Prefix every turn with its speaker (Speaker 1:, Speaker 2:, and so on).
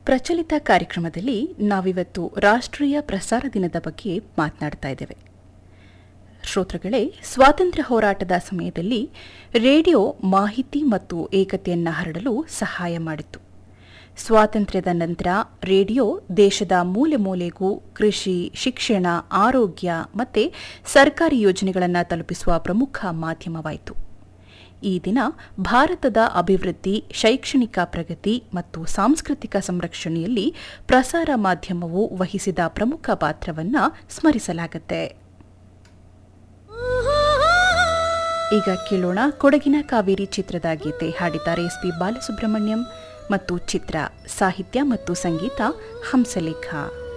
Speaker 1: ಪ್ರಚಲಿತ ಕಾರ್ಯಕ್ರಮದಲ್ಲಿ ನಾವಿವತ್ತು ರಾಷ್ಟ್ರೀಯ ಪ್ರಸಾರ ದಿನದ ಬಗ್ಗೆ ಮಾತನಾಡ್ತಾ ಇದ್ದೇವೆ ಶ್ರೋತೃಗಳೇ ಸ್ವಾತಂತ್ರ್ಯ ಹೋರಾಟದ ಸಮಯದಲ್ಲಿ ರೇಡಿಯೋ ಮಾಹಿತಿ ಮತ್ತು ಏಕತೆಯನ್ನು ಹರಡಲು ಸಹಾಯ ಮಾಡಿತು ಸ್ವಾತಂತ್ರ್ಯದ ನಂತರ ರೇಡಿಯೋ ದೇಶದ ಮೂಲೆ ಮೂಲೆಗೂ ಕೃಷಿ ಶಿಕ್ಷಣ ಆರೋಗ್ಯ ಮತ್ತು ಸರ್ಕಾರಿ ಯೋಜನೆಗಳನ್ನು ತಲುಪಿಸುವ ಪ್ರಮುಖ ಮಾಧ್ಯಮವಾಯಿತು ಈ ದಿನ ಭಾರತದ ಅಭಿವೃದ್ಧಿ ಶೈಕ್ಷಣಿಕ ಪ್ರಗತಿ ಮತ್ತು ಸಾಂಸ್ಕೃತಿಕ ಸಂರಕ್ಷಣೆಯಲ್ಲಿ ಪ್ರಸಾರ ಮಾಧ್ಯಮವು ವಹಿಸಿದ ಪ್ರಮುಖ ಪಾತ್ರವನ್ನು ಸ್ಮರಿಸಲಾಗುತ್ತೆ ಈಗ ಕೇಳೋಣ ಕೊಡಗಿನ ಕಾವೇರಿ ಚಿತ್ರದ ಗೀತೆ ಹಾಡಿದ್ದಾರೆ ಎಸ್ಪಿ ಬಾಲಸುಬ್ರಹ್ಮಣ್ಯಂ ಮತ್ತು ಚಿತ್ರ ಸಾಹಿತ್ಯ ಮತ್ತು ಸಂಗೀತ ಹಂಸಲೇಖ